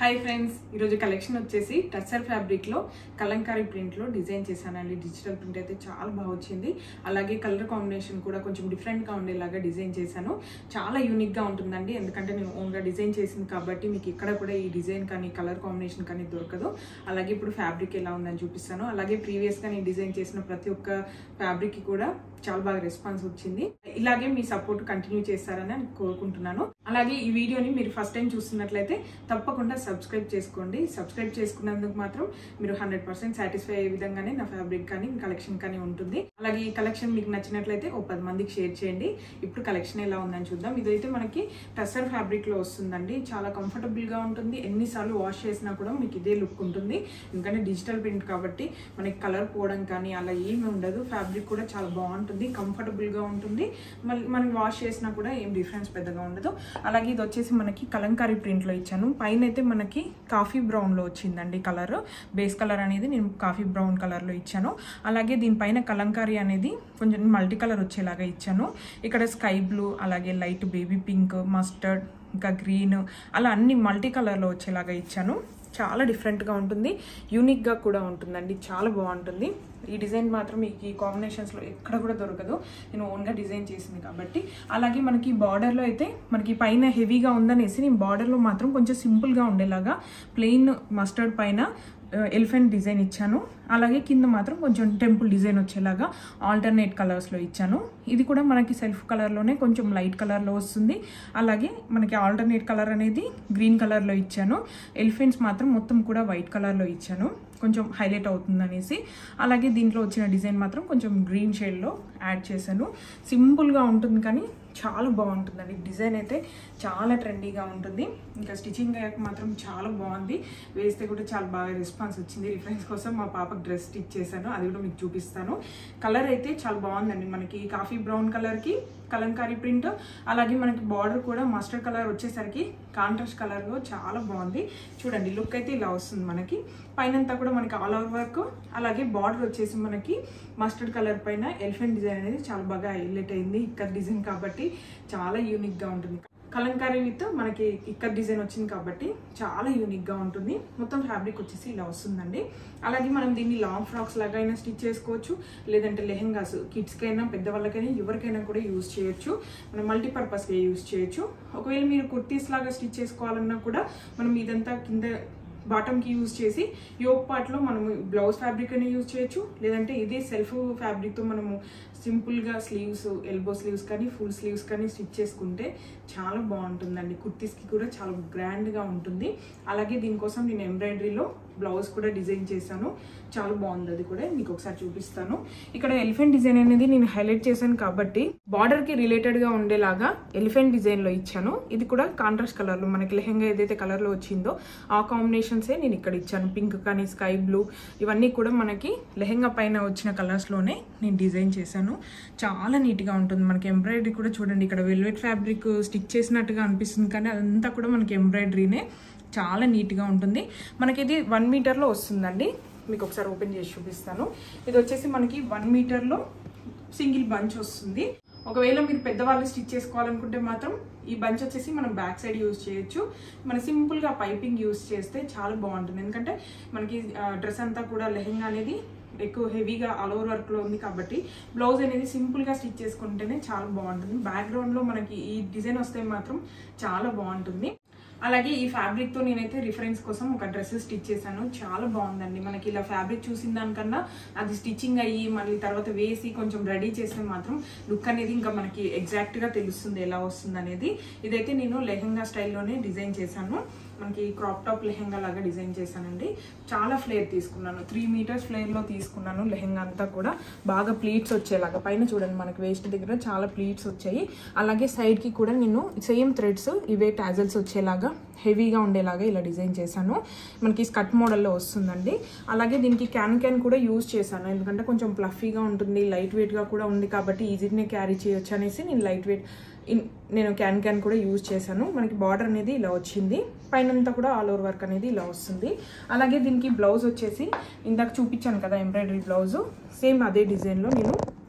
hi friends ఈరోజు collection వచ్చేసి టర్సర్ ఫ్యాబ్రిక్లో కలంకారీ ప్రింట్లో డిజైన్ చేశానండి డిజిటల్ ప్రింట్ అయితే చాలా బాగా వచ్చింది అలాగే కలర్ కాంబినేషన్ కూడా కొంచెం డిఫరెంట్గా ఉండేలాగా డిజైన్ చేశాను చాలా యూనిక్గా ఉంటుందండి ఎందుకంటే నేను ఓన్గా డిజైన్ చేసింది కాబట్టి మీకు ఇక్కడ కూడా ఈ డిజైన్ కానీ కలర్ కాంబినేషన్ కానీ దొరకదు అలాగే ఇప్పుడు ఫ్యాబ్రిక్ ఎలా ఉందని చూపిస్తాను అలాగే ప్రీవియస్గా నేను డిజైన్ చేసిన ప్రతి ఒక్క ఫ్యాబ్రిక్కి కూడా చాలా బాగా రెస్పాన్స్ వచ్చింది ఇలాగే మీ సపోర్ట్ కంటిన్యూ చేస్తారని నేను కోరుకుంటున్నాను అలాగే ఈ వీడియోని మీరు ఫస్ట్ టైం చూస్తున్నట్లయితే తప్పకుండా సబ్స్క్రైబ్ చేసుకోండి సబ్స్క్రైబ్ చేసుకున్నందుకు మాత్రం మీరు హండ్రెడ్ పర్సెంట్ సాటిస్ఫై అయ్యే విధంగానే నా ఫ్యాబ్రిక్ కానీ కలెక్షన్ కానీ ఉంటుంది అలాగే ఈ కలెక్షన్ మీకు నచ్చినట్లయితే ఓ పది మందికి షేర్ చేయండి ఇప్పుడు కలెక్షన్ ఎలా ఉందని చూద్దాం ఇదైతే మనకి టసర్ ఫ్యాబ్రిక్ లో వస్తుందండి చాలా కంఫర్టబుల్ గా ఉంటుంది ఎన్నిసార్లు వాష్ చేసినా కూడా మీకు ఇదే లుక్ ఉంటుంది ఎందుకంటే డిజిటల్ ప్రింట్ కాబట్టి మనకి కలర్ పోవడం కానీ అలా ఏమి ఉండదు ఫ్యాబ్రిక్ కూడా చాలా బాగుంటుంది కంఫర్టబుల్ గా ఉంటుంది మళ్ళీ మనం వాష్ చేసినా కూడా ఏం డిఫరెన్స్ పెద్దగా ఉండదు అలాగే ఇది వచ్చేసి మనకి కలంకారీ ప్రింట్ లో ఇచ్చాను పైన అయితే మనకి కాఫీ బ్రౌన్ లో వచ్చిందండి కలర్ బేస్ కలర్ అనేది నేను కాఫీ బ్రౌన్ కలర్ లో ఇచ్చాను అలాగే దీనిపైన కలంకారీ అనేది కొంచెం మల్టీ కలర్ వచ్చేలాగా ఇచ్చాను ఇక్కడ స్కై బ్లూ అలాగే లైట్ బేబీ పింక్ మస్టర్డ్ ఇంకా గ్రీన్ అలా అన్ని మల్టీ కలర్లో వచ్చేలాగా ఇచ్చాను చాలా డిఫరెంట్గా ఉంటుంది యూనిక్గా కూడా ఉంటుందండి చాలా బాగుంటుంది ఈ డిజైన్ మాత్రం మీకు ఈ కాంబినేషన్స్లో ఎక్కడ కూడా దొరకదు నేను ఓన్గా డిజైన్ చేసింది కాబట్టి అలాగే మనకి బార్డర్లో అయితే మనకి పైన హెవీగా ఉందనేసి నేను బార్డర్లో మాత్రం కొంచెం సింపుల్గా ఉండేలాగా ప్లెయిన్ మస్టర్డ్ పైన ఎలిఫెంట్ డిజైన్ ఇచ్చాను అలాగే కింద మాత్రం కొంచెం టెంపుల్ డిజైన్ వచ్చేలాగా ఆల్టర్నేట్ కలర్స్లో ఇచ్చాను ఇది కూడా మనకి సెల్ఫ్ కలర్లోనే కొంచెం లైట్ కలర్లో వస్తుంది అలాగే మనకి ఆల్టర్నేట్ కలర్ అనేది గ్రీన్ కలర్లో ఇచ్చాను ఎలిఫెంట్స్ మాత్రం మొత్తం కూడా వైట్ కలర్లో ఇచ్చాను కొంచెం హైలైట్ అవుతుంది అనేసి అలాగే దీంట్లో వచ్చిన డిజైన్ మాత్రం కొంచెం గ్రీన్ షేడ్లో యాడ్ చేశాను సింపుల్గా ఉంటుంది కానీ చాలా బాగుంటుందండి డిజైన్ అయితే చాలా ట్రెండీగా ఉంటుంది ఇంకా స్టిచ్చింగ్ అయ్యాక మాత్రం చాలా బాగుంది వేస్తే కూడా చాలా బాగా రెస్పాన్స్ వచ్చింది రిఫరెన్స్ కోసం మా పాపకు డ్రెస్ స్టిచ్ చేశాను అది కూడా మీకు చూపిస్తాను కలర్ అయితే చాలా బాగుందండి మనకి కాఫీ బ్రౌన్ కలర్కి కలంకారీ ప్రింట్ అలాగే మనకి బార్డర్ కూడా మస్టర్డ్ కలర్ వచ్చేసరికి కాంట్రాస్ట్ కలర్లో చాలా బాగుంది చూడండి లుక్ అయితే ఇలా వస్తుంది మనకి పైనంతా కూడా మనకి ఆల్ ఓవర్ వర్క్ అలాగే బార్డర్ వచ్చేసి మనకి మస్టర్డ్ కలర్ పైన ఎలిఫెంట్ డిజైన్ అనేది చాలా బాగా హైలైట్ అయింది ఇక్కడ డిజైన్ కాబట్టి చాలా యూనిక్గా ఉంటుంది కలంకారీ విత్ మనకి ఇక్కడ డిజైన్ వచ్చింది కాబట్టి చాలా యూనిక్గా ఉంటుంది మొత్తం ఫ్యాబ్రిక్ వచ్చేసి ఇలా వస్తుందండి అలాగే మనం దీన్ని లాంగ్ ఫ్రాక్స్ లాగా అయినా స్టిచ్ చేసుకోవచ్చు లేదంటే లెహెంగాస్ కిడ్స్కైనా పెద్దవాళ్ళకైనా ఎవరికైనా కూడా యూజ్ చేయొచ్చు మనం మల్టీపర్పస్గా యూజ్ చేయొచ్చు ఒకవేళ మీరు కుర్తీస్ లాగా స్టిచ్ చేసుకోవాలన్నా కూడా మనం ఇదంతా కింద బాటమ్కి యూజ్ చేసి యోక్ పార్ట్లో మనము బ్లౌజ్ ఫ్యాబ్రిక్ అని యూజ్ చేయొచ్చు లేదంటే ఇదే సెల్ఫ్ ఫ్యాబ్రిక్తో మనము సింపుల్గా స్లీవ్స్ ఎల్బో స్లీవ్స్ కానీ ఫుల్ స్లీవ్స్ కానీ స్టిచ్ చేసుకుంటే చాలా బాగుంటుందండి కుర్తీస్కి కూడా చాలా గ్రాండ్గా ఉంటుంది అలాగే దీనికోసం నేను ఎంబ్రాయిడరీలో బ్లౌజ్ కూడా డిజైన్ చేశాను చాలా బాగుంది అది కూడా మీకు ఒకసారి చూపిస్తాను ఇక్కడ ఎలిఫెంట్ డిజైన్ అనేది నేను హైలైట్ చేశాను కాబట్టి బార్డర్కి రిలేటెడ్గా ఉండేలాగా ఎలిఫెంట్ డిజైన్లో ఇచ్చాను ఇది కూడా కాంట్రాస్ట్ కలర్లో మనకి లెహెంగా ఏదైతే కలర్లో వచ్చిందో ఆ కాంబినేషన్సే నేను ఇక్కడ ఇచ్చాను పింక్ కానీ స్కై బ్లూ ఇవన్నీ కూడా మనకి లెహెంగా పైన వచ్చిన కలర్స్లోనే నేను డిజైన్ చేశాను చాలా నీట్గా ఉంటుంది మనకి ఎంబ్రాయిడరీ కూడా చూడండి ఇక్కడ వెల్వెట్ ఫ్యాబ్రిక్ స్టిక్ చేసినట్టుగా అనిపిస్తుంది కానీ అదంతా కూడా మనకి ఎంబ్రాయిడరీనే చాలా నీట్గా ఉంటుంది మనకి ఇది వన్ మీటర్లో వస్తుందండి మీకు ఒకసారి ఓపెన్ చేసి చూపిస్తాను ఇది వచ్చేసి మనకి వన్ మీటర్లో సింగిల్ బంచ్ వస్తుంది ఒకవేళ మీరు పెద్దవాళ్ళు స్టిచ్ చేసుకోవాలనుకుంటే మాత్రం ఈ బంచ్ వచ్చేసి మనం బ్యాక్ సైడ్ యూజ్ చేయొచ్చు మన సింపుల్గా పైపింగ్ యూజ్ చేస్తే చాలా బాగుంటుంది ఎందుకంటే మనకి డ్రెస్ అంతా కూడా లెహెంగా అనేది ఎక్కువ హెవీగా ఆల్ ఓవర్ వర్క్లో ఉంది కాబట్టి బ్లౌజ్ అనేది సింపుల్గా స్టిచ్ చేసుకుంటేనే చాలా బాగుంటుంది బ్యాక్గ్రౌండ్లో మనకి ఈ డిజైన్ వస్తే మాత్రం చాలా బాగుంటుంది అలాగే ఈ ఫ్యాబ్రిక్తో నేనైతే రిఫరెన్స్ కోసం ఒక డ్రెస్ స్టిచ్ చేశాను చాలా బాగుందండి మనకి ఇలా ఫ్యాబ్రిక్ చూసిన దానికన్నా అది స్టిచ్చింగ్ అయ్యి మళ్ళీ తర్వాత వేసి కొంచెం రెడీ చేస్తే మాత్రం లుక్ అనేది ఇంకా మనకి ఎగ్జాక్ట్గా తెలుస్తుంది ఎలా వస్తుంది అనేది ఇదైతే నేను లెహెంగా స్టైల్లోనే డిజైన్ చేశాను మనకి క్రాప్ టాప్ లెహెంగా లాగా డిజైన్ చేశానండి చాలా ఫ్లేర్ తీసుకున్నాను త్రీ మీటర్స్ ఫ్లేర్లో తీసుకున్నాను లెహెంగా అంతా కూడా బాగా ప్లీట్స్ వచ్చేలాగా పైన చూడండి మనకి వేస్ట్ దగ్గర చాలా ప్లీట్స్ వచ్చాయి అలాగే సైడ్కి కూడా నేను సేమ్ థ్రెడ్స్ ఇవే టాజల్స్ వచ్చేలాగా హెవీగా ఉండేలాగా ఇలా డిజైన్ చేశాను మనకి స్కట్ మోడల్లో వస్తుందండి అలాగే దీనికి క్యాన్ క్యాన్ కూడా యూజ్ చేశాను ఎందుకంటే కొంచెం ప్లఫీగా ఉంటుంది లైట్ వెయిట్గా కూడా ఉంది కాబట్టి ఈజీగానే క్యారీ చేయొచ్చు అనేసి నేను లైట్ వెయిట్ నేను క్యాన్ క్యాన్ కూడా యూజ్ చేశాను మనకి బార్డర్ అనేది ఇలా వచ్చింది పైనంతా కూడా ఆల్ ఓవర్ వర్క్ అనేది ఇలా వస్తుంది అలాగే దీనికి బ్లౌజ్ వచ్చేసి ఇందాక చూపించాను కదా ఎంబ్రాయిడరీ బ్లౌజ్ సేమ్ అదే డిజైన్లో నేను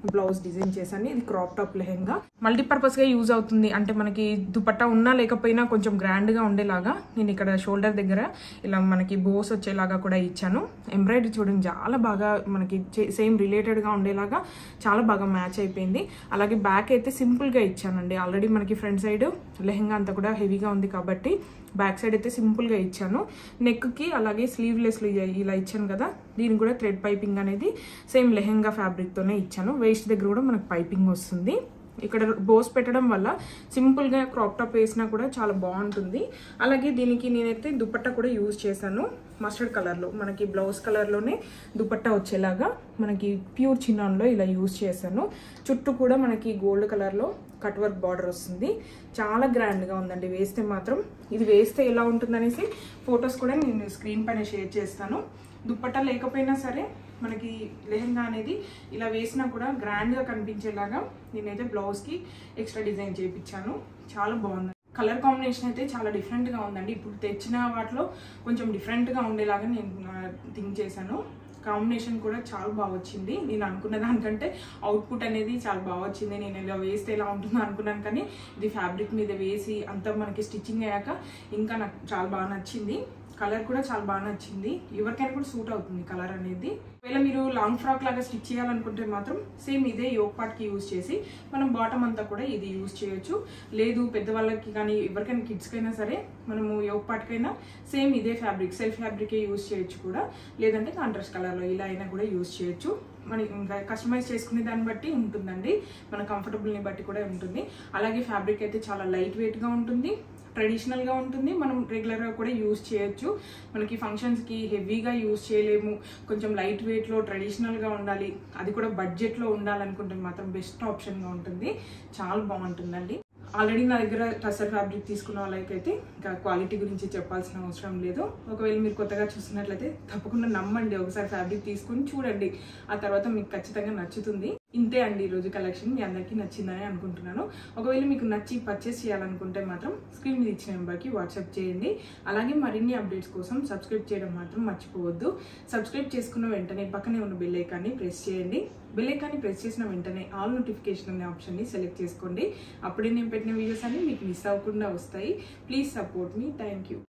బ్లౌజ్ డిజైన్ చేశాను ఇది క్రాప్ టాప్ లెహెంగా మల్టీపర్పస్ గా యూజ్ అవుతుంది అంటే మనకి దుపట్టా ఉన్నా లేకపోయినా కొంచెం గ్రాండ్ గా ఉండేలాగా నేను ఇక్కడ షోల్డర్ దగ్గర ఇలా మనకి బోస్ వచ్చేలాగా కూడా ఇచ్చాను ఎంబ్రాయిడరీ చూడండి చాలా బాగా మనకి సేమ్ రిలేటెడ్ గా ఉండేలాగా చాలా బాగా మ్యాచ్ అయిపోయింది అలాగే బ్యాక్ అయితే సింపుల్ గా ఇచ్చానండి ఆల్రెడీ మనకి ఫ్రంట్ సైడ్ లెహెంగా అంతా కూడా హెవీగా ఉంది కాబట్టి బ్యాక్ సైడ్ అయితే సింపుల్ గా ఇచ్చాను నెక్ కి అలాగే స్లీవ్లెస్ ఇలా ఇచ్చాను కదా దీనికి కూడా థ్రెడ్ పైపింగ్ అనేది సేమ్ లెహెంగా ఫ్యాబ్రిక్ తోనే ఇచ్చాను వేస్ట్ దగ్గర కూడా మనకు పైపింగ్ వస్తుంది ఇక్కడ బోస్ పెట్టడం వల్ల సింపుల్ గా క్రాప్ టాప్ వేసినా కూడా చాలా బాగుంటుంది అలాగే దీనికి నేనైతే దుపట్టా కూడా యూజ్ చేశాను మస్టర్డ్ కలర్ లో మనకి బ్లౌజ్ కలర్ లోనే దుపట్టా వచ్చేలాగా మనకి ప్యూర్ చిన్నాన్లో ఇలా యూజ్ చేశాను చుట్టూ కూడా మనకి గోల్డ్ కలర్ లో కట్ వర్క్ బార్డర్ వస్తుంది చాలా గ్రాండ్ గా ఉందండి వేస్తే మాత్రం ఇది వేస్తే ఎలా ఉంటుందనేసి ఫొటోస్ కూడా నేను స్క్రీన్ పైన షేర్ చేస్తాను దుప్పట్టా లేకపోయినా సరే మనకి లెహెంగా అనేది ఇలా వేసినా కూడా గ్రాండ్గా కనిపించేలాగా నేనైతే బ్లౌజ్కి ఎక్స్ట్రా డిజైన్ చేయించాను చాలా బాగుంది కలర్ కాంబినేషన్ అయితే చాలా డిఫరెంట్గా ఉందండి ఇప్పుడు తెచ్చిన వాటిలో కొంచెం డిఫరెంట్గా ఉండేలాగా నేను థింక్ చేశాను కాంబినేషన్ కూడా చాలా బాగా వచ్చింది నేను అనుకున్న దానికంటే అవుట్పుట్ అనేది చాలా బాగా వచ్చింది నేను ఇలా వేస్తే ఎలా ఉంటుందో అనుకున్నాను కానీ ఇది ఫ్యాబ్రిక్ మీద వేసి అంతా మనకి స్టిచ్చింగ్ అయ్యాక ఇంకా నాకు చాలా బాగా నచ్చింది కలర్ కూడా చాలా బాగా నచ్చింది ఎవరికైనా కూడా సూట్ అవుతుంది కలర్ అనేది ఒకవేళ మీరు లాంగ్ ఫ్రాక్ లాగా స్టిచ్ చేయాలనుకుంటే మాత్రం సేమ్ ఇదే యోగ్ పార్ట్కి యూజ్ చేసి మనం బాటమ్ అంతా కూడా ఇది యూజ్ చేయొచ్చు లేదు పెద్దవాళ్ళకి కానీ ఎవరికైనా కిడ్స్కైనా సరే మనము యోగ్ పార్ట్కైనా సేమ్ ఇదే ఫ్యాబ్రిక్ సెల్ఫ్ ఫ్యాబ్రికే యూజ్ చేయొచ్చు కూడా లేదంటే కాంట్రాస్ట్ కలర్లో ఇలా అయినా కూడా యూజ్ చేయొచ్చు మనకి ఇంకా కస్టమైజ్ చేసుకునే దాన్ని బట్టి ఉంటుందండి మన కంఫర్టబుల్ని బట్టి కూడా ఉంటుంది అలాగే ఫ్యాబ్రిక్ అయితే చాలా లైట్ వెయిట్గా ఉంటుంది ట్రెడిషనల్గా ఉంటుంది మనం రెగ్యులర్గా కూడా యూజ్ చేయొచ్చు మనకి ఫంక్షన్స్కి హెవీగా యూజ్ చేయలేము కొంచెం లైట్ వెయిట్లో ట్రెడిషనల్గా ఉండాలి అది కూడా బడ్జెట్లో ఉండాలనుకుంటే మాత్రం బెస్ట్ ఆప్షన్గా ఉంటుంది చాలా బాగుంటుందండి ఆల్రెడీ నా దగ్గర టసర్ ఫ్యాబ్రిక్ తీసుకున్న వాళ్ళకైతే ఇంకా క్వాలిటీ గురించి చెప్పాల్సిన అవసరం లేదు ఒకవేళ మీరు కొత్తగా చూస్తున్నట్లయితే తప్పకుండా నమ్మండి ఒకసారి ఫ్యాబ్రిక్ తీసుకొని చూడండి ఆ తర్వాత మీకు ఖచ్చితంగా నచ్చుతుంది ఇంతే అండి ఈరోజు కలెక్షన్ మీ అందరికీ నచ్చిందని అనుకుంటున్నాను ఒకవేళ మీకు నచ్చి పర్చేస్ చేయాలనుకుంటే మాత్రం స్క్రీన్ మీద ఇచ్చిన నెంబర్కి వాట్సాప్ చేయండి అలాగే మరిన్ని అప్డేట్స్ కోసం సబ్స్క్రైబ్ చేయడం మాత్రం మర్చిపోవద్దు సబ్స్క్రైబ్ చేసుకున్న వెంటనే పక్కనే ఉన్న బెల్ ఐకాన్ని ప్రెస్ చేయండి బెల్ ఐకాన్ని ప్రెస్ చేసిన వెంటనే ఆల్ నోటిఫికేషన్ అనే ఆప్షన్ని సెలెక్ట్ చేసుకోండి అప్పుడే నేను పెట్టిన వీడియోస్ అన్ని మీకు మిస్ అవ్వకుండా వస్తాయి ప్లీజ్ సపోర్ట్ మీ థ్యాంక్ యూ